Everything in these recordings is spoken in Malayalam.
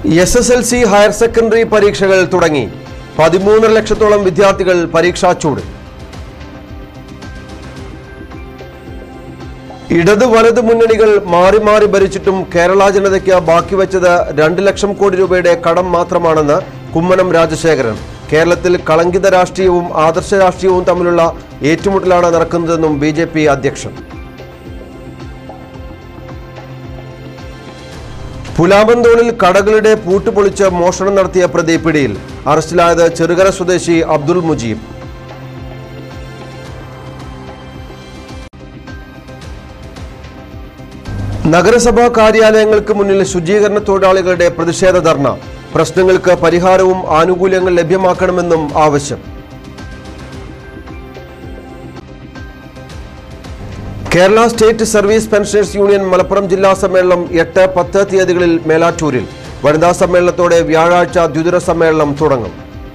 S S L C higher secondary പരീക്ഷകൾ തുടങ്ങി പതിമൂന്നര ലക്ഷത്തോളം വിദ്യാർത്ഥികൾ പരീക്ഷാച്ചൂട് ഇടത് വലത് മുന്നണികൾ മാറി മാറി ഭരിച്ചിട്ടും കേരള ജനതയ്ക്ക് ബാക്കി വെച്ചത് രണ്ട് ലക്ഷം കോടി രൂപയുടെ കടം മാത്രമാണെന്ന് കുമ്മനം രാജശേഖരൻ കേരളത്തിൽ കളങ്കിത രാഷ്ട്രീയവും ആദർശ രാഷ്ട്രീയവും തമ്മിലുള്ള ഏറ്റുമുട്ടലാണ് നടക്കുന്നതെന്നും ബി ജെ പി അധ്യക്ഷൻ പുലാമന്തോളിൽ കടകളുടെ പൂട്ടുപൊളിച്ച് മോഷണം നടത്തിയ പ്രതി പിടിയിൽ അറസ്റ്റിലായത് ചെറുകര സ്വദേശി അബ്ദുൾ മുജീബ് നഗരസഭാ കാര്യാലയങ്ങൾക്ക് മുന്നിൽ ശുചീകരണ തൊഴിലാളികളുടെ പ്രതിഷേധ ധർണ പ്രശ്നങ്ങൾക്ക് പരിഹാരവും ആനുകൂല്യങ്ങൾ ലഭ്യമാക്കണമെന്നും ആവശ്യം Kerala state service pensioners union Malappuram ജില്ലാ സമ്മേളനം എട്ട് പത്ത് തീയതികളിൽ മേലാറ്റൂരിൽ വനിതാ സമ്മേളനത്തോടെ വ്യാഴാഴ്ച ദ്വിദിന സമ്മേളനം തുടങ്ങും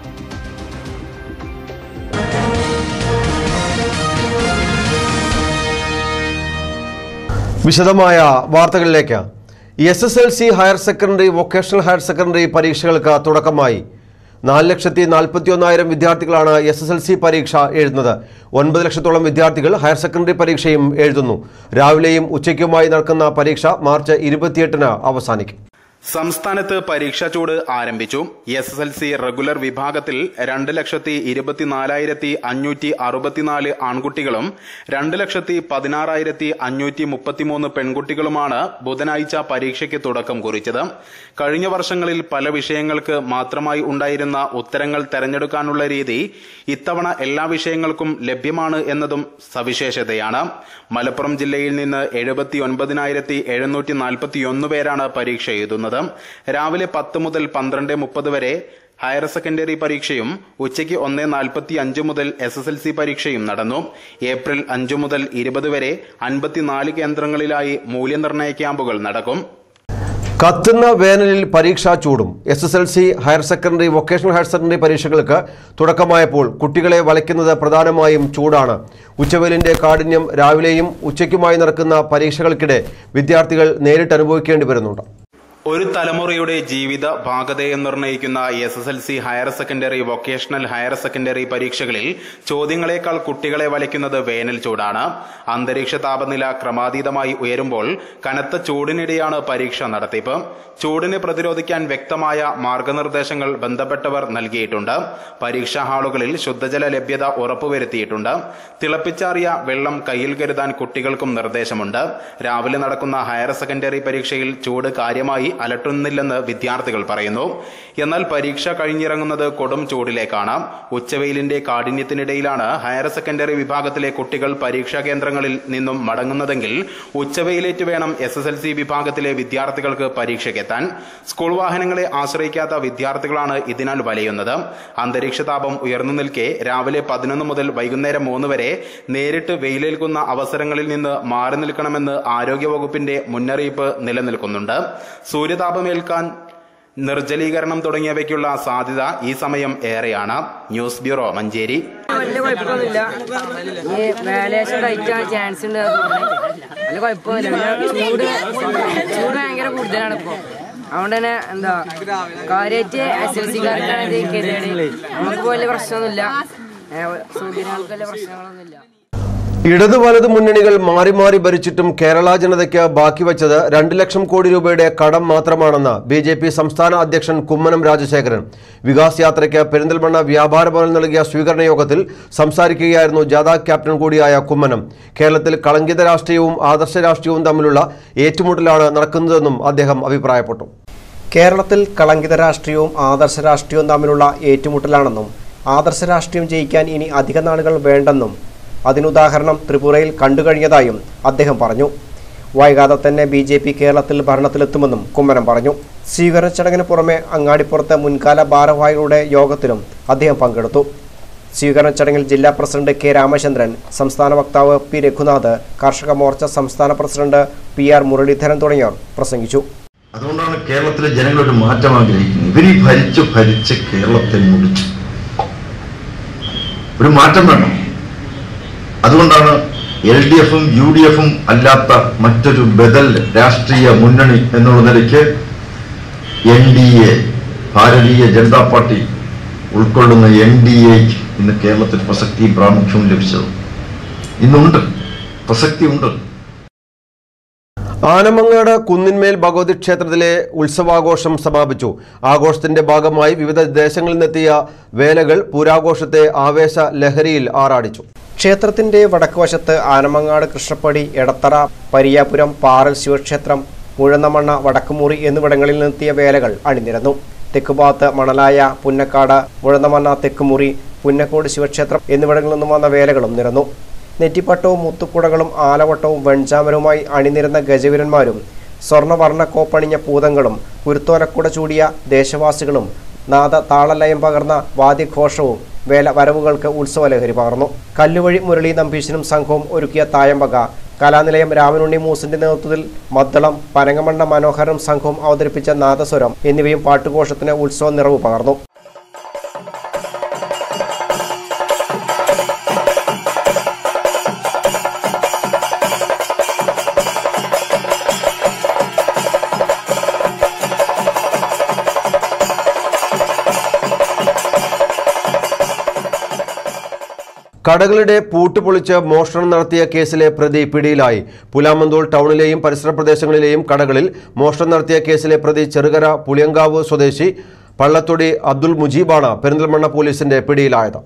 വിശദമായ വാർത്തകളിലേക്ക് S S L C higher secondary vocational higher secondary പരീക്ഷകൾക്ക് തുടക്കമായി നാല് ലക്ഷത്തി നാൽപ്പത്തി ഒന്നായിരം വിദ്യാർത്ഥികളാണ് എസ് എസ് എൽ സി പരീക്ഷ എഴുതുന്നത് ഒൻപത് ലക്ഷത്തോളം വിദ്യാർത്ഥികൾ ഹയർ സെക്കൻഡറി പരീക്ഷയും എഴുതുന്നു രാവിലെയും ഉച്ചയ്ക്കുമായി നടക്കുന്ന പരീക്ഷ മാർച്ച് ഇരുപത്തിയെട്ടിന് അവസാനിക്കും സംസ്ഥാനത്ത് പരീക്ഷാ ചൂട് ആരംഭിച്ചു S S L C regular വിഭാഗത്തിൽ രണ്ട് ലക്ഷത്തി ഇരുപത്തിനാലായിരത്തി അഞ്ഞൂറ്റി അറുപത്തിനാല് ആൺകുട്ടികളും രണ്ട് ലക്ഷത്തി പതിനാറായിരത്തി അഞ്ഞൂറ്റി മുപ്പത്തിമൂന്ന് പെൺകുട്ടികളുമാണ് ബുധനാഴ്ച പരീക്ഷയ്ക്ക് തുടക്കം കുറിച്ചത് കഴിഞ്ഞ വർഷങ്ങളിൽ പല വിഷയങ്ങൾക്ക് മാത്രമായി ഉണ്ടായിരുന്ന ഉത്തരങ്ങൾ തെരഞ്ഞെടുക്കാനുള്ള രീതി ഇത്തവണ എല്ലാ വിഷയങ്ങൾക്കും ലഭ്യമാണ് എന്നതും സവിശേഷതയാണ് മലപ്പുറം ജില്ലയിൽ നിന്ന് എഴുപത്തി ഒൻപതിനായിരത്തി എഴുന്നൂറ്റി നാൽപ്പത്തിയൊന്ന് പേരാണ് പരീക്ഷ എഴുതുന്നത് രാവിലെ പത്ത് മുതൽ പന്ത്രണ്ട് മുപ്പത് വരെ ഹയർ സെക്കൻഡറി പരീക്ഷയും ഉച്ചയ്ക്ക് ഒന്ന് നാൽപ്പത്തി അഞ്ച് മുതൽ എസ് എസ് എൽ സി പരീക്ഷയും നടന്നു ഏപ്രിൽ അഞ്ച് മുതൽ ഇരുപത് വരെ അൻപത്തിനാല് കേന്ദ്രങ്ങളിലായി മൂല്യനിർണ്ണയ ക്യാമ്പുകൾ നടക്കും കത്തുന്ന വേനലിൽ പരീക്ഷാ ചൂടും S S L C higher secondary vocational higher secondary പരീക്ഷകൾക്ക് തുടക്കമായപ്പോൾ കുട്ടികളെ വലയ്ക്കുന്നത് പ്രധാനമായും ചൂടാണ് ഉച്ചവെയിലിന്റെ കാഠിന്യം രാവിലെയും ഉച്ചയ്ക്കുമായി നടക്കുന്ന പരീക്ഷകൾക്കിടെ വിദ്യാർത്ഥികൾ നേരിട്ട് അനുഭവിക്കേണ്ടി വരുന്നുണ്ട് ഒരു തലമുറയുടെ ജീവിത ഭാഗതയെ നിർണ്ണയിക്കുന്ന S S L C higher secondary vocational higher secondary പരീക്ഷകളിൽ ചോദ്യങ്ങളെക്കാൾ കുട്ടികളെ വലയ്ക്കുന്നത് വേനൽ ചൂടാണ് അന്തരീക്ഷ താപനില ക്രമാതീതമായി ഉയരുമ്പോൾ കനത്ത ചൂടിനിടെയാണ് പരീക്ഷ നടത്തിപ്പ് ചൂടിനെ പ്രതിരോധിക്കാൻ വ്യക്തമായ മാർഗനിർദ്ദേശങ്ങൾ ബന്ധപ്പെട്ടവർ നൽകിയിട്ടുണ്ട് പരീക്ഷാ ഹാളുകളിൽ ശുദ്ധജല ലഭ്യത ഉറപ്പുവരുത്തിയിട്ടുണ്ട് തിളപ്പിച്ചാറിയ വെള്ളം കയ്യിൽ കരുതാൻ കുട്ടികൾക്കും നിർദ്ദേശമുണ്ട് രാവിലെ നടക്കുന്ന ഹയർ സെക്കൻഡറി പരീക്ഷയിൽ ചൂട് കാര്യമായി അലട്ടുന്നില്ലെന്ന് വിദ്യാർത്ഥികൾ പറയുന്നു എന്നാൽ പരീക്ഷ കഴിഞ്ഞിറങ്ങുന്നത് കൊടും ചൂടിലേക്കാണ് ഉച്ചവെയിലിന്റെ കാഠിന്യത്തിനിടയിലാണ് ഹയർ സെക്കൻഡറി വിഭാഗത്തിലെ കുട്ടികൾ പരീക്ഷാ കേന്ദ്രങ്ങളിൽ നിന്നും മടങ്ങുന്നതെങ്കിൽ ഉച്ചവെയിലേറ്റ് വേണം എസ് എസ് എൽ സി വിഭാഗത്തിലെ വിദ്യാർത്ഥികൾക്ക് പരീക്ഷയ്ക്കെത്താൻ സ്കൂൾ വാഹനങ്ങളെ ആശ്രയിക്കാത്ത വിദ്യാർത്ഥികളാണ് ഇതിനാൽ വലയുന്നത് അന്തരീക്ഷ താപം ഉയർന്നു നിൽക്കെ രാവിലെ പതിനൊന്ന് മുതൽ വൈകുന്നേരം മൂന്ന് വരെ നേരിട്ട് വെയിലേൽക്കുന്ന അവസരങ്ങളിൽ നിന്ന് മാറി നിൽക്കണമെന്ന് ആരോഗ്യവകുപ്പിന്റെ മുന്നറിയിപ്പ് നിലനിൽക്കുന്നുണ്ട് സൂര്യതാപമേൽക്കാൻ നിർജ്ജലീകരണം തുടങ്ങിയവയ്ക്കുള്ള സാധ്യത ഈ സമയം ഏറെയാണ് ന്യൂസ് ബ്യൂറോ മഞ്ചേരി വലിയ കുഴപ്പമൊന്നുമില്ല ഈ വാലേഷൻ കഴിക്കാൻ ചാൻസ് ഉണ്ട് വലിയ കുഴപ്പമൊന്നുമില്ല പിന്നെ ചൂട് ചൂട് ഭയങ്കര കൂടുതലാണ് ഇപ്പോൾ അതുകൊണ്ട് തന്നെ എന്താ കാര്യമായിട്ട് എസ് എൽ സിക്കാർക്കാണ് ഇത് കരുതേണ്ടത് നമുക്ക് വലിയ പ്രശ്നമൊന്നുമില്ല സൗകര്യങ്ങൾക്ക് വലിയ പ്രശ്നങ്ങളൊന്നുമില്ല ഇടത് വലത് മുന്നണികൾ മാറി മാറി ഭരിച്ചിട്ടും കേരള ജനതയ്ക്ക് ബാക്കി വച്ചത് രണ്ട് ലക്ഷം കോടി രൂപയുടെ കടം മാത്രമാണെന്ന് ബി ജെ പി സംസ്ഥാന അധ്യക്ഷൻ കുമ്മനം രാജശേഖരൻ വികാസ് യാത്രയ്ക്ക് പെരിന്തൽമണ്ണ വ്യാപാര ഭവനിൽ നൽകിയ സ്വീകരണ യോഗത്തിൽ സംസാരിക്കുകയായിരുന്നു ജാഥ ക്യാപ്റ്റൻ കൂടിയായ കുമ്മനം കേരളത്തിൽ കളങ്കിത രാഷ്ട്രീയവും ആദർശ രാഷ്ട്രീയവും തമ്മിലുള്ള ഏറ്റുമുട്ടലാണ് നടക്കുന്നതെന്നും അദ്ദേഹം അഭിപ്രായപ്പെട്ടു കേരളത്തിൽ കളങ്കിത രാഷ്ട്രീയവും ആദർശ രാഷ്ട്രീയവും തമ്മിലുള്ള ഏറ്റുമുട്ടലാണെന്നും ആദർശ രാഷ്ട്രീയം ജയിക്കാൻ ഇനി അധിക നാളുകൾ വേണ്ടെന്നും അതിനുദാഹരണം ത്രിപുരയിൽ കണ്ടുകഴിഞ്ഞതായും അദ്ദേഹം പറഞ്ഞു വൈകാതെ തന്നെ ബി ജെ പി കേരളത്തിൽ ഭരണത്തിലെത്തുമെന്നും കുമ്മനം പറഞ്ഞു സ്വീകരണ ചടങ്ങിന് പുറമെ അങ്ങാടിപ്പുറത്തെ മുൻകാല ഭാരവാഹികളുടെ യോഗത്തിലും അദ്ദേഹം പങ്കെടുത്തു സ്വീകരണ ചടങ്ങിൽ ജില്ലാ പ്രസിഡന്റ് കെ രാമചന്ദ്രൻ സംസ്ഥാന വക്താവ് പി രഘുനാഥ് കർഷക മോർച്ച സംസ്ഥാന പ്രസിഡന്റ് പി ആർ മുരളീധരൻ തുടങ്ങിയവർ പ്രസംഗിച്ചു അതുകൊണ്ടാണ് കേരളത്തിലെ ജനങ്ങൾ ഒരു മാറ്റം ആഗ്രഹിക്കുന്നത് ഇവരീ ഭരിച്ച് ഭരിച്ച് കേരളത്തെ മുടിച്ചു ഒരു മാറ്റം വേണം അതുകൊണ്ടാണ് എൽ ഡി എഫും യു ഡി എഫും അല്ലാത്ത മറ്റൊരു ബദൽ രാഷ്ട്രീയ മുന്നണി എന്നുള്ള നിലയ്ക്ക് N D A Bharatiya Janata party ഉൾക്കൊള്ളുന്ന എൻ ഡി എക്ക് ഇന്ന് കേരളത്തിൽ പ്രസക്തിയും പ്രാമുഖ്യവും ലഭിച്ചത് ഇന്നുണ്ട് പ്രസക്തി ഉണ്ട് ആനമങ്ങാട് കുന്നിന്മേൽ ഭഗവതി ക്ഷേത്രത്തിലെ ഉത്സവാഘോഷം സമാപിച്ചു ആഘോഷത്തിന്റെ ഭാഗമായി വിവിധ ദേശങ്ങളിൽ നിന്നെത്തിയ വേലകൾ പൂരാഘോഷത്തെ ആവേശ ലഹരിയിൽ ആറാടിച്ചു ക്ഷേത്രത്തിന്റെ വടക്കുവശത്ത് ആനമങ്ങാട് കൃഷ്ണപ്പടി എടത്തറ പരിയാപുരം പാറൽ ശിവക്ഷേത്രം മുഴന്നമണ്ണ വടക്കുമുറി എന്നിവിടങ്ങളിൽ നിന്നെത്തിയ വേലകൾ അണിനിരന്നു തെക്കുഭാഗത്ത് മണലായ പുന്നക്കാട് മുഴന്നമണ്ണ തെക്കുമുറി പുന്നക്കോട് ശിവക്ഷേത്രം എന്നിവിടങ്ങളിൽ നിന്നും വന്ന വേലകളും നിരന്നു നെറ്റിപ്പട്ടവും മുത്തുക്കുടകളും ആലവട്ടവും വെൺചാമരവുമായി അണിനിരുന്ന ഗജവീരന്മാരും സ്വർണ്ണവർണ്ണ കോപ്പണിഞ്ഞ പൂതങ്ങളും കുരുത്തോലക്കുട ചൂടിയ ദേശവാസികളും നാദ താളലയം പകർന്ന വാദ്യഘോഷവും വേല വരവുകൾക്ക് ഉത്സവലഹരി പകർന്നു കല്ലുവഴി മുരളി നമ്പീശനും സംഘവും ഒരുക്കിയ തായമ്പക കലാനിലയം രാമനുണ്ണി മൂസിന്റെ നേതൃത്വത്തിൽ മദ്ദളം പനങ്ങമണ്ണ മനോഹരം സംഘവും അവതരിപ്പിച്ച നാദസ്വരം എന്നിവയും പാട്ടുഘോഷത്തിന് ഉത്സവ നിറവ് പകർന്നു കടകളുടെ പൂട്ട് പൊളിച്ച് മോഷണം നടത്തിയ കേസിലെ പ്രതി പിടിയിലായി പുലാമന്തോൾ ടൗണിലെയും പരിസര പ്രദേശങ്ങളിലെയും കടകളിൽ മോഷണം നടത്തിയ കേസിലെ പ്രതി ചെറുകര പുളിയങ്കാവ് സ്വദേശി പള്ളത്തൊടി അബ്ദുൾ മുജീബാണ് പെരിന്തൽമണ്ണ പോലീസിന്റെ പിടിയിലായത്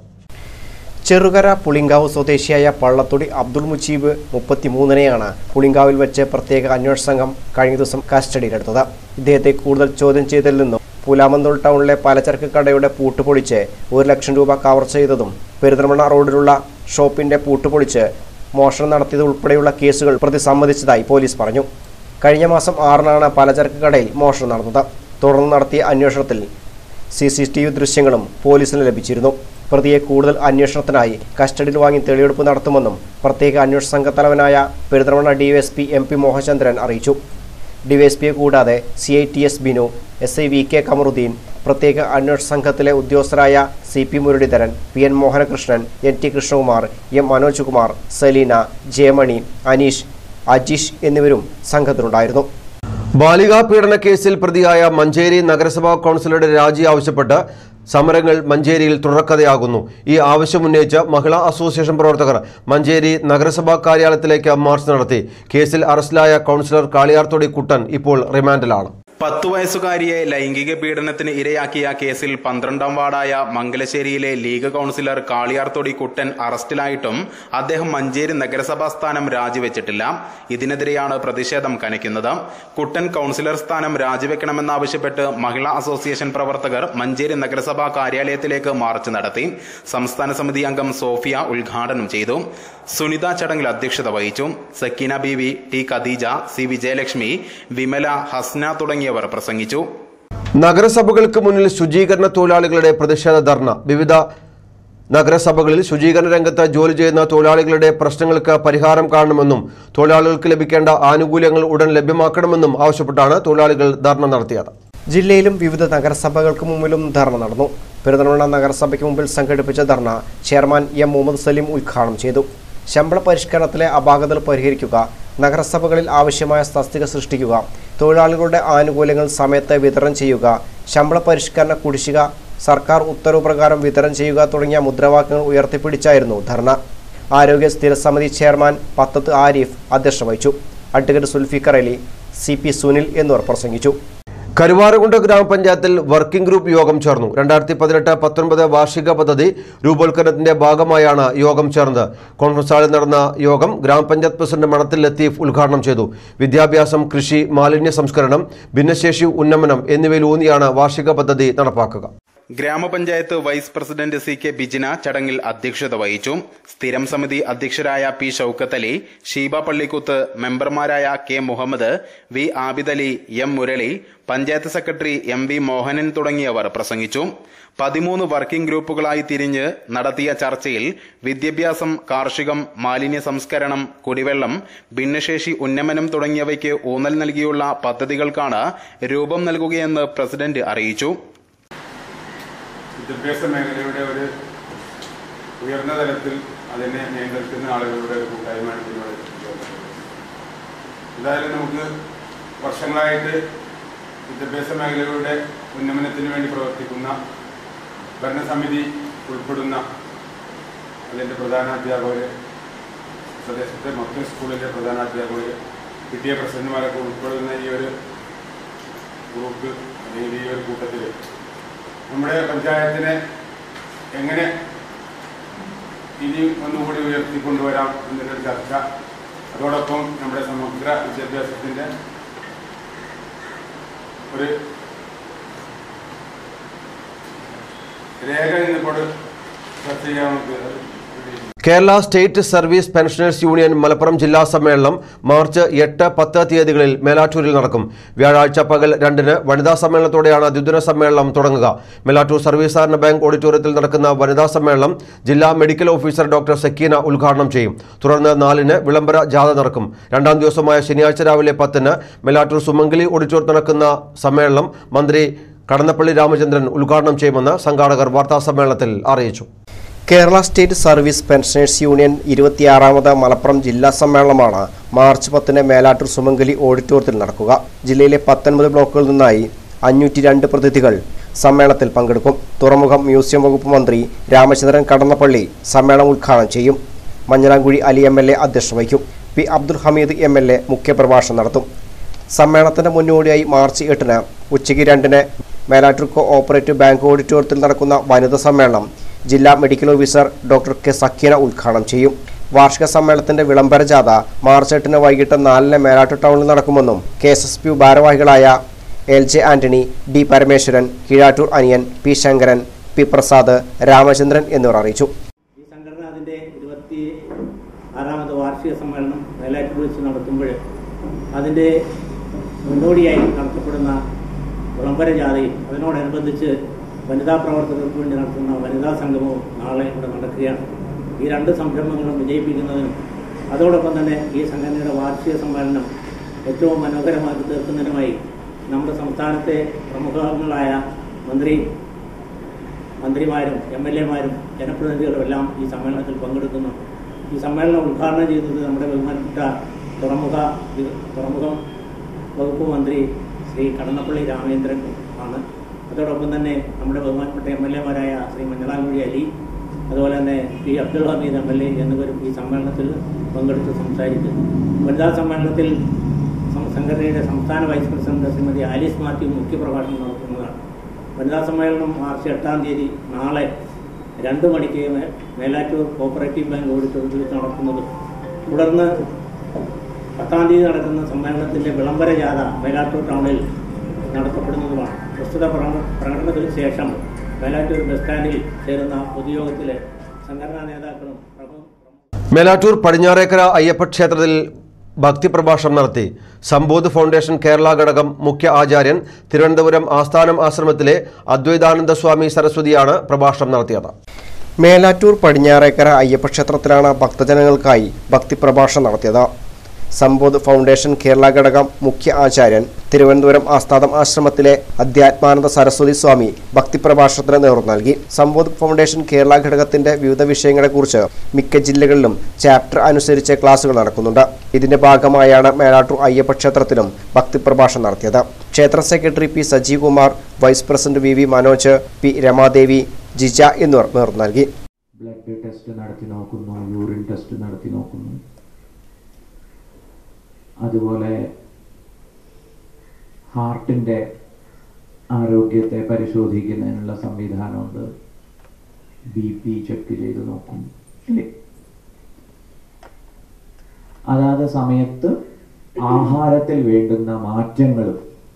ചെറുകര പുളിങ്കാവ് സ്വദേശിയായ പള്ളത്തൊടി അബ്ദുൾ മുജീബ് മുപ്പത്തിമൂന്നിനെയാണ് പുളിങ്കാവിൽ വെച്ച് പ്രത്യേക അന്വേഷണ സംഘം കഴിഞ്ഞ ദിവസം കസ്റ്റഡിയിലെടുത്തത് ഇദ്ദേഹത്തെ കൂടുതൽ ചോദ്യം ചെയ്തതിൽ നിന്നും പുലാമന്തോൾ ടൗണിലെ പലചരക്ക് കടയുടെ പൂട്ട് പൊളിച്ച് ഒരു ലക്ഷം രൂപ കവർ ചെയ്തതും പെരിന്തൽമണ്ണ റോഡിലുള്ള ഷോപ്പിന്റെ പൂട്ട് പൊളിച്ച് മോഷണം നടത്തിയത് ഉൾപ്പെടെയുള്ള കേസുകൾ പ്രതി സമ്മതിച്ചതായി പോലീസ് പറഞ്ഞു കഴിഞ്ഞ മാസം ആറിനാണ് പലചരക്ക് കടയിൽ മോഷണം നടന്നത് തുടർന്ന് നടത്തിയ അന്വേഷണത്തിൽ സി സി ടി വി ദൃശ്യങ്ങളും പോലീസിന് ലഭിച്ചിരുന്നു പ്രതിയെ കൂടുതൽ അന്വേഷണത്തിനായി കസ്റ്റഡിയിൽ വാങ്ങി തെളിവെടുപ്പ് നടത്തുമെന്നും പ്രത്യേക അന്വേഷണ സംഘത്തലവനായ Perinthalmanna DYSP M P Mohachandran അറിയിച്ചു ഡിവൈഎസ്പിയെ കൂടാതെ C I T S Binu S I V K Kamaruddin പ്രത്യേക അന്വേഷണ സംഘത്തിലെ ഉദ്യോഗസ്ഥരായ C P Muraleedharan P N Mohanakrishnan N T Krishnakumar M Manoj Kumar Salina Jayamani Aneesh Ajeesh എന്നിവരും സംഘത്തിലുണ്ടായിരുന്നു ബാലികാ പീഡന കേസിൽ പ്രതിയായ മഞ്ചേരി നഗരസഭാ കൗൺസിലറുടെ രാജി ആവശ്യപ്പെട്ട് സമരങ്ങൾ മഞ്ചേരിയിൽ തുടർക്കഥയാകുന്നു ഈ ആവശ്യമുന്നയിച്ച് മഹിളാ അസോസിയേഷൻ പ്രവർത്തകർ മഞ്ചേരി നഗരസഭാ കാര്യാലയത്തിലേക്ക് മാർച്ച് നടത്തി കേസിൽ അറസ്റ്റിലായ കൗൺസിലർ കാളിയാർതൊടി കുട്ടൻ ഇപ്പോൾ റിമാൻഡിലാണ് പത്തു വയസ്സുകാരിയെ ലൈംഗിക പീഡനത്തിന് ഇരയാക്കിയ കേസിൽ പന്ത്രണ്ടാം വാർഡായ മംഗലശ്ശേരിയിലെ ലീഗ് കൗൺസിലർ കാളിയാർതൊടി കുട്ടൻ അറസ്റ്റിലായിട്ടും അദ്ദേഹം മഞ്ചേരി നഗരസഭാ സ്ഥാനം രാജിവെച്ചിട്ടില്ല ഇതിനെതിരെയാണ് പ്രതിഷേധം കനയ്ക്കുന്നത് കുട്ടൻ കൗൺസിലർ സ്ഥാനം രാജിവെക്കണമെന്നാവശ്യപ്പെട്ട് മഹിളാ അസോസിയേഷൻ പ്രവർത്തകർ മഞ്ചേരി നഗരസഭാ കാര്യാലയത്തിലേക്ക് മാർച്ച് നടത്തി സംസ്ഥാന സമിതി അംഗം സോഫിയ ഉദ്ഘാടനം ചെയ്തു സുനിത ചടങ്ങിൽ അധ്യക്ഷത വഹിച്ചു സക്കീന ബീവി ടി ഖദീജ സി വിജയലക്ഷ്മി വിമല ഹസ്ന തുടങ്ങിയവർ പ്രസംഗിച്ചു നഗരസഭകൾക്ക് മുന്നിൽ ശുചീകരണ തൊഴിലാളികളുടെ പ്രതിഷേധ ധർണ വിവിധ നഗരസഭകളിൽ ശുചീകരണ രംഗത്ത് ജോലി ചെയ്യുന്ന തൊഴിലാളികളുടെ പ്രശ്നങ്ങൾക്ക് പരിഹാരം കാണണമെന്നും തൊഴിലാളികൾക്ക് ലഭിക്കേണ്ട ആനുകൂല്യങ്ങൾ ഉടൻ ലഭ്യമാക്കണമെന്നും ആവശ്യപ്പെട്ടാണ് തൊഴിലാളികൾ ധർണ നടത്തിയത് ജില്ലയിലും വിവിധ നഗരസഭകൾക്ക് മുമ്പിലും ധർണ നടന്നു പെരുന്തൽമണ്ണ നഗരസഭയ്ക്ക് മുമ്പിൽ സംഘടിപ്പിച്ച ധർണ ചെയർമാൻ എം മുഹമ്മദ് സലീം ഉദ്ഘാടനം ചെയ്തു ശമ്പള പരിഷ്കരണത്തിലെ അപാകതകൾ പരിഹരിക്കുക നഗരസഭകളിൽ ആവശ്യമായ തസ്തിക സൃഷ്ടിക്കുക തൊഴിലാളികളുടെ ആനുകൂല്യങ്ങൾ സമയത്ത് വിതരണം ചെയ്യുക ശമ്പള പരിഷ്കരണ കുടിശ്ശിക സർക്കാർ ഉത്തരവ് പ്രകാരം വിതരണം ചെയ്യുക തുടങ്ങിയ മുദ്രാവാക്യങ്ങൾ ഉയർത്തിപ്പിടിച്ചായിരുന്നു ധർണ ആരോഗ്യ സ്ഥിരസമിതി ചെയർമാൻ പത്തത്ത് ആരിഫ് അധ്യക്ഷത വഹിച്ചു advocate Sulfikar Ali C P Sunil എന്നിവർ പ്രസംഗിച്ചു കരുവാരകുണ്ട് ഗ്രാമപഞ്ചായത്തിൽ വർക്കിംഗ് ഗ്രൂപ്പ് യോഗം ചേർന്നു രണ്ടായിരത്തി പതിനെട്ട് പത്തൊൻപത് വാർഷിക പദ്ധതി രൂപവൽക്കരണത്തിന്റെ ഭാഗമായാണ് യോഗം ചേർന്നത് കോൺഫറൻസ് ഹാളിൽ നടന്ന യോഗം ഗ്രാമപഞ്ചായത്ത് പ്രസിഡന്റ് മണത്തിൽ ലത്തീഫ് ഉദ്ഘാടനം ചെയ്തു വിദ്യാഭ്യാസം കൃഷി മാലിന്യ സംസ്കരണം ഭിന്നശേഷി ഉന്നമനം എന്നിവയിൽ ഊന്നിയാണ് വാർഷിക പദ്ധതി നടപ്പാക്കുക ഗ്രാമപഞ്ചായത്ത് vice president C K Bijina ചടങ്ങിൽ അധ്യക്ഷത വഹിച്ചു സ്ഥിരം സമിതി അധ്യക്ഷരായ പി ഷൌക്കത്ത് അലി ഷീബ പള്ളിക്കുത്ത് മെമ്പർമാരായ K Muhammad V Abidali M Murali panchayat secretary M V Mohanan തുടങ്ങിയവർ പ്രസംഗിച്ചു പതിമൂന്ന് വർക്കിംഗ് ഗ്രൂപ്പുകളായി തിരിഞ്ഞ് നടത്തിയ ചർച്ചയിൽ വിദ്യാഭ്യാസം കാർഷികം മാലിന്യ സംസ്കരണം കുടിവെള്ളം ഭിന്നശേഷി ഉന്നമനം തുടങ്ങിയവയ്ക്ക് ഊന്നൽ നൽകിയുള്ള പദ്ധതികൾക്കാണ് രൂപം നൽകുകയെന്ന് പ്രസിഡന്റ് അറിയിച്ചു വിദ്യാഭ്യാസ മേഖലയുടെ ഒരു ഉയർന്ന തലത്തിൽ അതിനെ നിയന്ത്രിക്കുന്ന ആളുകളുടെ ഒരു കൂട്ടായ്മയാണ് ഇതിലൂടെ ഉള്ളത്. എന്തായാലും നമുക്ക് വർഷങ്ങളായിട്ട് വിദ്യാഭ്യാസ മേഖലയുടെ ഉന്നമനത്തിന് വേണ്ടി പ്രവർത്തിക്കുന്ന ഭരണസമിതി ഉൾപ്പെടുന്ന അതിൻ്റെ പ്രധാനാധ്യാപകർ പ്രദേശത്തെ മൊത്തം സ്കൂളിലെ പ്രധാനാധ്യാപകർ കിട്ടിയ പ്രസിഡന്റുമാരൊക്കെ ഉൾപ്പെടുന്ന ഈ ഒരു ഗ്രൂപ്പ് അല്ലെങ്കിൽ ഈ ഒരു കൂട്ടത്തിൽ നമ്മുടെ പഞ്ചായത്തിനെ എങ്ങനെ ഇനിയും ഒന്നുകൂടി ഉയർത്തിക്കൊണ്ടുവരാം എന്നുള്ളൊരു ചർച്ച അതോടൊപ്പം നമ്മുടെ സമഗ്ര വിദ്യാഭ്യാസത്തിൻ്റെ ഒരു രേഖ ഇന്നിപ്പോൾ ചർച്ച ചെയ്യാമെന്ന് Kerala state service pensioners union Malappuram ജില്ലാ സമ്മേളനം മാർച്ച് എട്ട് പത്ത് തീയതികളിൽ മേലാറ്റൂരിൽ നടക്കും വ്യാഴാഴ്ച പകൽ രണ്ടിന് വനിതാ സമ്മേളനത്തോടെയാണ് ദ്വിദിന സമ്മേളനം തുടങ്ങുക മേലാറ്റൂർ സർവീസ് സഹകരണ ബാങ്ക് ഓഡിറ്റോറിയത്തിൽ നടക്കുന്ന വനിതാ സമ്മേളനം ജില്ലാ മെഡിക്കൽ ഓഫീസർ ഡോക്ടർ സക്കീന ഉദ്ഘാടനം ചെയ്യും തുടർന്ന് നാലിന് വിളംബര ജാഥ നടക്കും രണ്ടാം ദിവസമായ ശനിയാഴ്ച രാവിലെ പത്തിന് മേലാറ്റൂർ സുമംഗലി ഓഡിറ്റോറിയത്തിൽ നടക്കുന്ന സമ്മേളനം മന്ത്രി കടന്നപ്പള്ളി രാമചന്ദ്രൻ ഉദ്ഘാടനം ചെയ്യുമെന്ന് സംഘാടകർ വാർത്താസമ്മേളനത്തിൽ അറിയിച്ചു Kerala state service pensioners union ഇരുപത്തിയാറാമത് മലപ്പുറം ജില്ലാ സമ്മേളനമാണ് മാർച്ച് പത്തിന് മേലാറ്റൂർ സുമംഗലി ഓഡിറ്റോറിയത്തിൽ നടക്കുക ജില്ലയിലെ പത്തൊൻപത് ബ്ലോക്കുകളിൽ നിന്നായി അഞ്ഞൂറ്റി രണ്ട് പ്രതിനിധികൾ സമ്മേളനത്തിൽ പങ്കെടുക്കും തുറമുഖം മ്യൂസിയം വകുപ്പ് മന്ത്രി രാമചന്ദ്രൻ കടന്നപ്പള്ളി സമ്മേളനം ഉദ്ഘാടനം ചെയ്യും Manjalamkuzhi Ali M L A അധ്യക്ഷത വഹിക്കും P Abdul Hameed M L A മുഖ്യപ്രഭാഷണം നടത്തും സമ്മേളനത്തിന്റെ മുന്നോടിയായി മാർച്ച് എട്ടിന് ഉച്ചയ്ക്ക് രണ്ടിന് മേലാറ്റൂർ കോ ഓപ്പറേറ്റീവ് ബാങ്ക് ഓഡിറ്റോറിയത്തിൽ നടക്കുന്ന വനിതാ സമ്മേളനം ജില്ലാ medical officer doctor K Sakeena ഉദ്ഘാടനം ചെയ്യും വാർഷിക സമ്മേളനത്തിന്റെ വിളംബര ജാഥ മാർച്ച് എട്ടിന് വൈകിട്ട് നാലിന് മേലാറ്റൂർ ടൗണിൽ നടക്കുമെന്നും കെ എസ് എസ് പി ഭാരവാഹികളായ L J Antony D Parameswaran Keezhattur Aniyan P Sankaran P Prasad Ramachandran എന്നിവർ അറിയിച്ചു ഈ സംഘടന അതിൻ്റെ ഇരുപത്തി ആറാമത് വാർഷിക സമ്മേളനം വേലാറ്റൂർ വെച്ച് നടത്തുമ്പോൾ അതിൻ്റെ മുന്നോടിയായി നടത്തപ്പെടുന്ന വിളംബര ജാഥയും അതിനോടനുബന്ധിച്ച് വനിതാ പ്രവർത്തകർക്ക് വേണ്ടി നടത്തുന്ന വനിതാ സംഗമവും നാളെ ഇവിടെ നടക്കുകയാണ് ഈ രണ്ട് സംരംഭങ്ങളും വിജയിപ്പിക്കുന്നതിനും അതോടൊപ്പം തന്നെ ഈ സംഘടനയുടെ വാർഷിക സമ്മേളനം ഏറ്റവും മനോഹരമാക്കി തീർക്കുന്നതിനുമായി നമ്മുടെ സംസ്ഥാനത്തെ പ്രമുഖങ്ങളായ മന്ത്രി മന്ത്രിമാരും എം എൽ എമാരും ജനപ്രതിനിധികളും എല്ലാം ഈ സമ്മേളനത്തിൽ പങ്കെടുക്കുന്നു ഈ സമ്മേളനം ഉദ്ഘാടനം ചെയ്യുന്നത് നമ്മുടെ ബഹുമാനപ്പെട്ട തുറമുഖ തുറമുഖം വകുപ്പ് മന്ത്രി ശ്രീ കടന്നപ്പള്ളി രാമേന്ദ്രൻ ആണ് അതോടൊപ്പം തന്നെ നമ്മുടെ ബഹുമാനപ്പെട്ട എം എൽ എമാരായ ശ്രീ മഞ്ഞളാംകുഴി അലി അതുപോലെ തന്നെ P Abdul Hameed M L A എന്നിവരും ഈ സമ്മേളനത്തിൽ പങ്കെടുത്ത് സംസാരിക്കും വനിതാ സമ്മേളനത്തിൽ സം- സംഘടനയുടെ സംസ്ഥാന വൈസ് പ്രസിഡന്റ് ശ്രീമതി ആലിസ് മാത്യു മുഖ്യപ്രഭാഷണം നടത്തുന്നതാണ് വനിതാ സമ്മേളനം മാർച്ച് എട്ടാം തീയതി നാളെ രണ്ട് മണിക്ക് മേ- മേലാറ്റൂർ കോപ്പറേറ്റീവ് ബാങ്ക് ഓഡിറ്റോറിയത്തിൽ നടക്കുന്നത് തുടർന്ന് പത്താം തീയതി നടക്കുന്ന സമ്മേളനത്തിന്റെ വിളംബര ജാഥ മേലാറ്റൂർ ടൗണിൽ നടത്തപ്പെടുന്നതുമാണ് പ്രസ്തുത പ്രകടന- പ്രകടനത്തിന് ശേഷം മേലാറ്റൂർ ബസ് സ്റ്റാൻഡിൽ ചേരുന്ന പൊതുയോഗത്തിലെ സംഘടനാ നേതാക്കളും പ്രമുഖ മേലാറ്റൂർ പടിഞ്ഞാറേക്കര അയ്യപ്പ ക്ഷേത്രത്തിൽ ഭക്തിപ്രഭാഷണം നടത്തി സമ്പൂത് ഫൗണ്ടേഷൻ കേരള ഘടകം മുഖ്യ ആചാര്യൻ തിരുവനന്തപുരം ആസ്ഥാനം ആശ്രമത്തിലെ അദ്വൈതാനന്ദ സ്വാമി സരസ്വതിയാണ് പ്രഭാഷണം നടത്തിയത് മേലാറ്റൂർ പടിഞ്ഞാറേക്കര അയ്യപ്പ ക്ഷേത്രത്തിലാണ് ഭക്തജനങ്ങൾക്കായി ഭക്തിപ്രഭാഷണം നടത്തിയത് സമ്പോധ് ഫൗണ്ടേഷൻ കേരള ഘടകം മുഖ്യ ആചാര്യൻ തിരുവനന്തപുരം ആസ്ഥാനം ആശ്രമത്തിലെ അധ്യാത്മാനന്ദ സരസ്വതി സ്വാമി ഭക്തിപ്രഭാഷണത്തിന് നേതൃത്വം നൽകി സമ്പോധ് ഫൗണ്ടേഷൻ കേരള ഘടകത്തിന്റെ വിവിധ വിഷയങ്ങളെക്കുറിച്ച് മിക്ക ജില്ലകളിലും ചാപ്റ്റർ അനുസരിച്ച് ക്ലാസുകൾ നടക്കുന്നുണ്ട് ഇതിന്റെ ഭാഗമായാണ് മേലാട്ടൂർ അയ്യപ്പ ക്ഷേത്രത്തിലും ഭക്തിപ്രഭാഷണം നടത്തിയത് ക്ഷേത്ര secretary P Sajeev Kumar vice president V V Manoj P Ramadevi Jija എന്നിവർ നേതൃത്വം നൽകി ബ്ലഡ് ടെസ്റ്റ് നടത്തി നോക്കുന്നു യൂറിൻ ടെസ്റ്റ് നടത്തി നോക്കുന്നു അതുപോലെ ഹാർട്ടിൻ്റെ ആരോഗ്യത്തെ പരിശോധിക്കുന്നതിനുള്ള സംവിധാനമുണ്ട് ബി പി ചെക്ക് ചെയ്ത് നോക്കും ഇല്ലേ അതാത് സമയത്ത് ആഹാരത്തിൽ വേണ്ടുന്ന മാറ്റങ്ങളും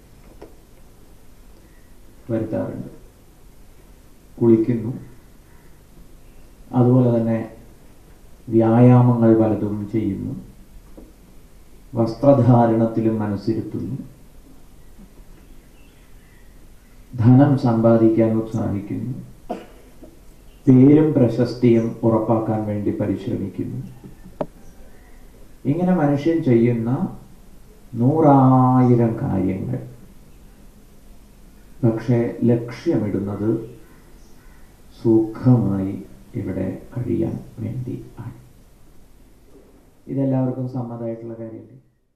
വരുത്താറുണ്ട് കുളിക്കുന്നു അതുപോലെ തന്നെ വ്യായാമങ്ങൾ പലതും ചെയ്യുന്നു വസ്ത്രധാരണത്തിലും മനസ്സിരുത്തുന്നു ധനം സമ്പാദിക്കാൻ ഉത്സാഹിക്കുന്നു പേരും പ്രശസ്തിയും ഉറപ്പാക്കാൻ വേണ്ടി പരിശ്രമിക്കുന്നു ഇങ്ങനെ മനുഷ്യൻ ചെയ്യുന്ന നൂറായിരം കാര്യങ്ങൾ പക്ഷെ ലക്ഷ്യമിടുന്നത് സുഖമായി ഇവിടെ കഴിയാൻ വേണ്ടി ആണ് ഇതെല്ലാവർക്കും സമ്മതമായിട്ടുള്ള കാര്യമല്ലേ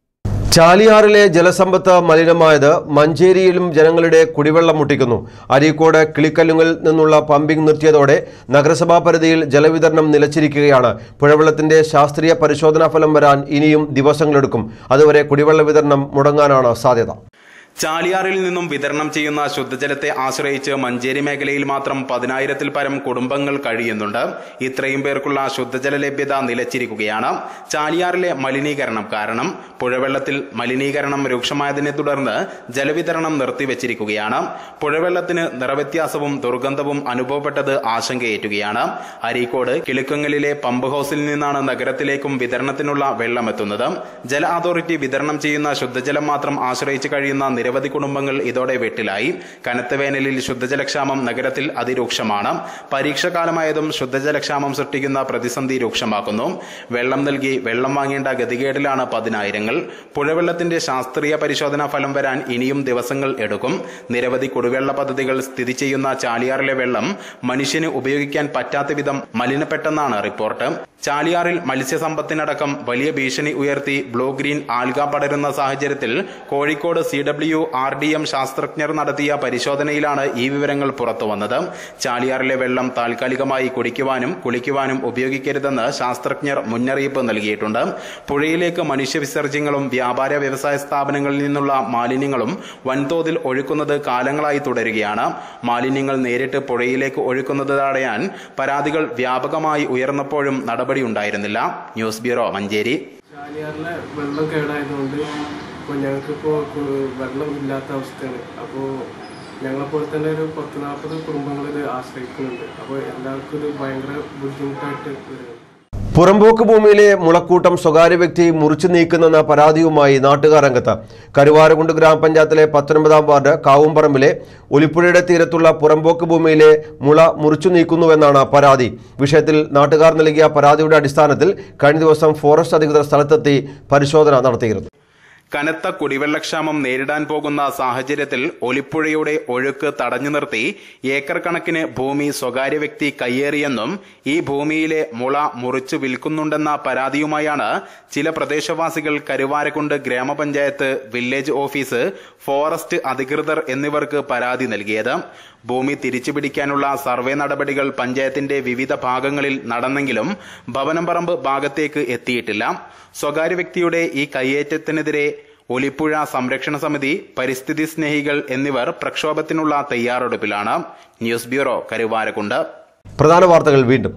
ചാലിയാറിലെ ജലസമ്പത്ത് മലിനമായത് മഞ്ചേരിയിലും ജനങ്ങളുടെ കുടിവെള്ളം മുട്ടിക്കുന്നു അരീക്കോട് കിളിക്കല്ലുങ്ങിൽ നിന്നുള്ള പമ്പിംഗ് നിർത്തിയതോടെ നഗരസഭാ പരിധിയിൽ ജലവിതരണം നിലച്ചിരിക്കുകയാണ് പുഴവെള്ളത്തിന്റെ ശാസ്ത്രീയ പരിശോധനാ ഫലം വരാൻ ഇനിയും ദിവസങ്ങളെടുക്കും അതുവരെ കുടിവെള്ള വിതരണം മുടങ്ങാനാണ് സാധ്യത ചാലിയാറിൽ നിന്നും വിതരണം ചെയ്യുന്ന ശുദ്ധജലത്തെ ആശ്രയിച്ച് മഞ്ചേരി മേഖലയിൽ മാത്രം പതിനായിരത്തിൽ പരം കുടുംബങ്ങൾ കഴിയുന്നുണ്ട് ഇത്രയും പേർക്കുള്ള ശുദ്ധജല ലഭ്യത നിലച്ചിരിക്കുകയാണ് ചാലിയാറിലെ മലിനീകരണം കാരണം പുഴവെള്ളത്തിൽ മലിനീകരണം രൂക്ഷമായതിനെ തുടർന്ന് ജലവിതരണം നിർത്തിവച്ചിരിക്കുകയാണ് പുഴവെള്ളത്തിന് നിറവ്യത്യാസവും ദുർഗന്ധവും അനുഭവപ്പെട്ടത് ആശങ്കയേറ്റുകയാണ് അരീക്കോട് കിളുക്കങ്ങലിലെ പമ്പ് ഹൌസിൽ നിന്നാണ് നഗരത്തിലേക്കും വിതരണത്തിനുള്ള വെള്ളമെത്തുന്നത് ജല അതോറിറ്റി വിതരണം ചെയ്യുന്ന ശുദ്ധജലം മാത്രം ആശ്രയിച്ച് കഴിയുന്ന നിരവധി കുടുംബങ്ങൾ ഇതോടെ വെട്ടിലായി കനത്ത വേനലിൽ ശുദ്ധജലക്ഷാമം നഗരത്തിൽ അതിരൂക്ഷമാണ് പരീക്ഷാകാലമായതും ശുദ്ധജലക്ഷാമം സൃഷ്ടിക്കുന്ന പ്രതിസന്ധി രൂക്ഷമാക്കുന്നു വെള്ളം നൽകി വെള്ളം വാങ്ങേണ്ട ഗതികേടിലാണ് പതിനായിരങ്ങൾ പുഴവെള്ളത്തിന്റെ ശാസ്ത്രീയ പരിശോധനാ ഫലം വരാൻ ഇനിയും ദിവസങ്ങൾ എടുക്കും നിരവധി കുടിവെള്ള പദ്ധതികൾ സ്ഥിതി ചെയ്യുന്ന ചാലിയാറിലെ വെള്ളം മനുഷ്യന് ഉപയോഗിക്കാൻ പറ്റാത്ത വിധം മലിനപ്പെട്ടെന്നാണ് റിപ്പോർട്ട് ചാലിയാറിൽ മത്സ്യസമ്പത്തിനടക്കം വലിയ ഭീഷണി ഉയർത്തി ബ്ലൂ ഗ്രീൻ ആൽഗ പടരുന്ന സാഹചര്യത്തിൽ Kozhikode C W R D M ശാസ്ത്രജ്ഞർ നടത്തിയ പരിശോധനയിലാണ് ഈ വിവരങ്ങൾ പുറത്തുവന്നത് ചാലിയാറിലെ വെള്ളം താൽക്കാലികമായി കുടിക്കുവാനും കുളിക്കുവാനും ഉപയോഗിക്കരുതെന്ന് ശാസ്ത്രജ്ഞർ മുന്നറിയിപ്പ് നൽകിയിട്ടുണ്ട് പുഴയിലേക്ക് മനുഷ്യവിസർജ്യങ്ങളും വ്യാപാര വ്യവസായ സ്ഥാപനങ്ങളിൽ നിന്നുള്ള മാലിന്യങ്ങളും വൻതോതിൽ ഒഴുക്കുന്നത് കാലങ്ങളായി തുടരുകയാണ് മാലിന്യങ്ങൾ നേരിട്ട് പുഴയിലേക്ക് ഒഴുക്കുന്നത് തടയാൻ പരാതികൾ വ്യാപകമായി ഉയർന്നപ്പോഴും നടപടി ഉണ്ടായിരുന്നില്ല ന്യൂസ് ബ്യൂറോ മഞ്ചേരി ചാലിയാറിലെ വെള്ളം കേടായതുകൊണ്ട് ഇപ്പോൾ ഞങ്ങൾക്കിപ്പോൾ വെള്ളം ഇല്ലാത്ത അവസ്ഥയാണ് അപ്പോൾ ഞങ്ങളെപ്പോലെ തന്നെ ഒരു പത്ത് നാൽപ്പത് കുടുംബങ്ങൾ ഇത് ആശ്രയിക്കുന്നുണ്ട് അപ്പോൾ എല്ലാവർക്കും ഒരു ഭയങ്കര ബുദ്ധിമുട്ടായിട്ട് വരുന്നു പുറമ്പോക്ക് ഭൂമിയിലെ മുളക്കൂട്ടം സ്വകാര്യ വ്യക്തി മുറിച്ചു നീക്കുന്നെന്ന പരാതിയുമായി നാട്ടുകാർ രംഗത്ത് കരുവാരകുണ്ട് ഗ്രാമപഞ്ചായത്തിലെ പത്തൊൻപതാം വാർഡ് കാവുംപറമ്പിലെ ഒലിപ്പുഴയുടെ തീരത്തുള്ള പുറമ്പോക്ക് ഭൂമിയിലെ മുള മുറിച്ചു നീക്കുന്നുവെന്നാണ് പരാതി വിഷയത്തിൽ നാട്ടുകാർ നൽകിയ പരാതിയുടെ അടിസ്ഥാനത്തിൽ കഴിഞ്ഞ ദിവസം ഫോറസ്റ്റ് അധികൃതർ സ്ഥലത്തെത്തി പരിശോധന നടത്തിയിരുന്നു കനത്ത കുടിവെള്ളക്ഷാമം നേരിടാൻ പോകുന്ന സാഹചര്യത്തിൽ ഒലിപ്പുഴയുടെ ഒഴുക്ക് തടഞ്ഞു നിർത്തി ഏക്കർ കണക്കിന് ഭൂമി സ്വകാര്യ വ്യക്തി കയ്യേറിയെന്നും ഈ ഭൂമിയിലെ മുള മുറിച്ചു വിൽക്കുന്നുണ്ടെന്ന പരാതിയുമായാണ് ചില പ്രദേശവാസികൾ കരുവാരക്കുണ്ട് ഗ്രാമപഞ്ചായത്ത് വില്ലേജ് ഓഫീസ് ഫോറസ്റ്റ് അധികൃതർ എന്നിവർക്ക് പരാതി നൽകിയത് ഭൂമി തിരിച്ചുപിടിക്കാനുള്ള സർവേ നടപടികൾ പഞ്ചായത്തിന്റെ വിവിധ ഭാഗങ്ങളിൽ നടന്നെങ്കിലും ഭവനംപറമ്പ് ഭാഗത്തേക്ക് എത്തിയിട്ടില്ല സ്വകാര്യ വ്യക്തിയുടെ ഈ കയ്യേറ്റത്തിനെതിരെ ഒലിപ്പുഴ സംരക്ഷണ സമിതി പരിസ്ഥിതി സ്നേഹികൾ എന്നിവർ പ്രക്ഷോഭത്തിനുള്ള തയ്യാറെടുപ്പിലാണ് ന്യൂസ് ബ്യൂറോ കരുവാരക്കുണ്ട് പ്രധാന വാർത്തകൾ വീണ്ടും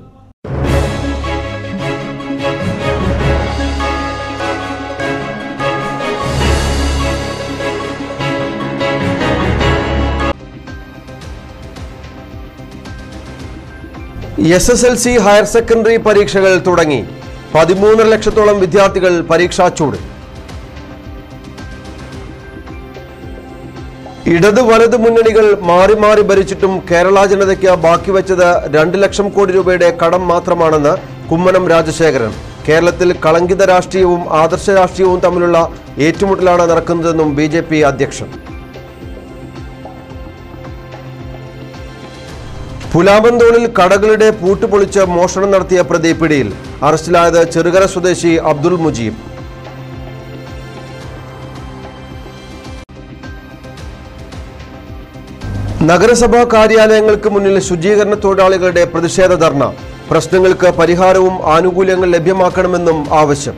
S S L C higher secondary പരീക്ഷകൾ തുടങ്ങി പതിമൂന്നര ലക്ഷത്തോളം വിദ്യാർത്ഥികൾ പരീക്ഷാച്ചൂട് ഇടത് വലത് മുന്നണികൾ മാറി മാറി ഭരിച്ചിട്ടും കേരള ജനതയ്ക്ക് ബാക്കി വെച്ചത് രണ്ട് ലക്ഷം കോടി രൂപയുടെ കടം മാത്രമാണെന്ന് കുമ്മനം രാജശേഖരൻ കേരളത്തിൽ കളങ്കിത രാഷ്ട്രീയവും ആദർശ രാഷ്ട്രീയവും തമ്മിലുള്ള ഏറ്റുമുട്ടലാണ് നടക്കുന്നതെന്നും ബി ജെ പി അധ്യക്ഷൻ പുലാബന്തോളിൽ കടകളുടെ പൂട്ടുപൊളിച്ച് മോഷണം നടത്തിയ പ്രതി പിടിയിൽ അറസ്റ്റിലായത് ചെറുകര സ്വദേശി അബ്ദുൾ മുജീബ് നഗരസഭാ കാര്യാലയങ്ങൾക്ക് മുന്നിൽ ശുചീകരണ തൊഴിലാളികളുടെ പ്രതിഷേധ ധർണ പ്രശ്നങ്ങൾക്ക് പരിഹാരവും ആനുകൂല്യങ്ങൾ ലഭ്യമാക്കണമെന്നും ആവശ്യം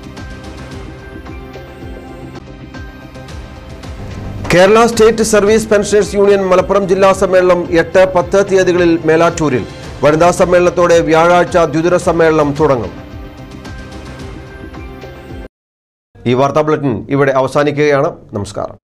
Kerala state service pensioners union Malappuram ജില്ലാ സമ്മേളനം എട്ട് പത്ത് തീയതികളിൽ മേലാറ്റൂരിൽ വനിതാ സമ്മേളനത്തോടെ വ്യാഴാഴ്ച ദ്വിദിന സമ്മേളനം തുടങ്ങും ഈ വാർത്താ ബുള്ളറ്റിൻ ഇവിടെ അവസാനിക്കുകയാണ് നമസ്കാരം